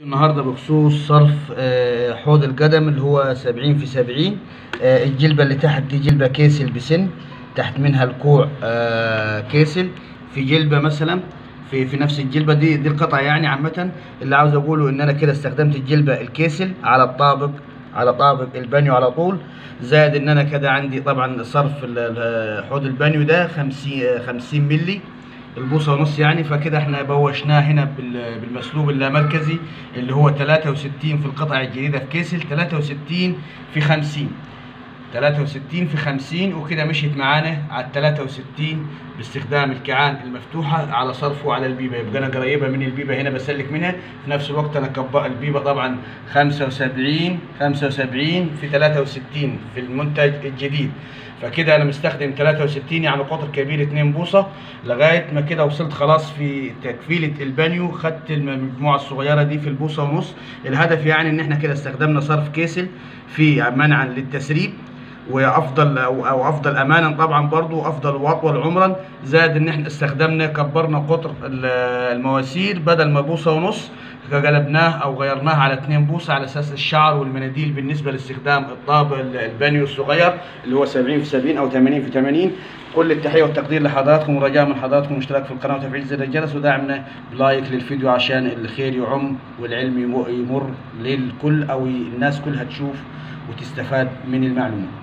النهارده بخصوص صرف آه، حوض القدم اللي هو سبعين في سبعين آه، الجلبة اللي تحت دي جلبة كيسل بسن تحت منها الكوع آه، كيسل في جلبة مثلا في في نفس الجلبة دي دي القطعة يعني عامة اللي عاوز أقوله إن أنا كده استخدمت الجلبة الكيسل على الطابق على طابق البانيو على طول زائد إن أنا كده عندي طبعا صرف ال- ال- حوض البانيو ده خمسين خمسين ملي البوصة ونص يعني فكده احنا بوشناه هنا بال- بالمسلوب اللامركزي اللي هو 63 في القطعة الجديدة في كيسل 63 في 50 63 في 50 وكده مشيت معانا على 63 باستخدام الكعان المفتوحة على صرفه على البيبة يبقى انا قريبة من البيبة هنا بسلك منها في نفس الوقت انا كبر البيبة طبعا 75 75 في 63 في المنتج الجديد فكده انا مستخدم 63 يعني قطر كبير 2 بوصة لغاية ما كده وصلت خلاص في تكفيلة البانيو خدت المجموعة الصغيرة دي في البوصة ونص الهدف يعني ان احنا كده استخدمنا صرف كيسل في منعا للتسريب وافضل او او افضل امانا طبعا برضو افضل واطول عمرا زائد ان احنا استخدمنا كبرنا قطر ال- المواسير بدل ما بوصه ونص قلبناه او غيرناه على 2 بوصه على اساس الشعر والمناديل بالنسبه لاستخدام الطابق ال- البانيو الصغير اللي هو 70 في 70 او 80 في 80 كل التحيه والتقدير لحضراتكم ورجاء من حضراتكم الاشتراك في القناه وتفعيل زر الجرس ودعمنا بلايك للفيديو عشان الخير يعم والعلم يمر- يمر للكل او الناس كلها تشوف وتستفاد من المعلومه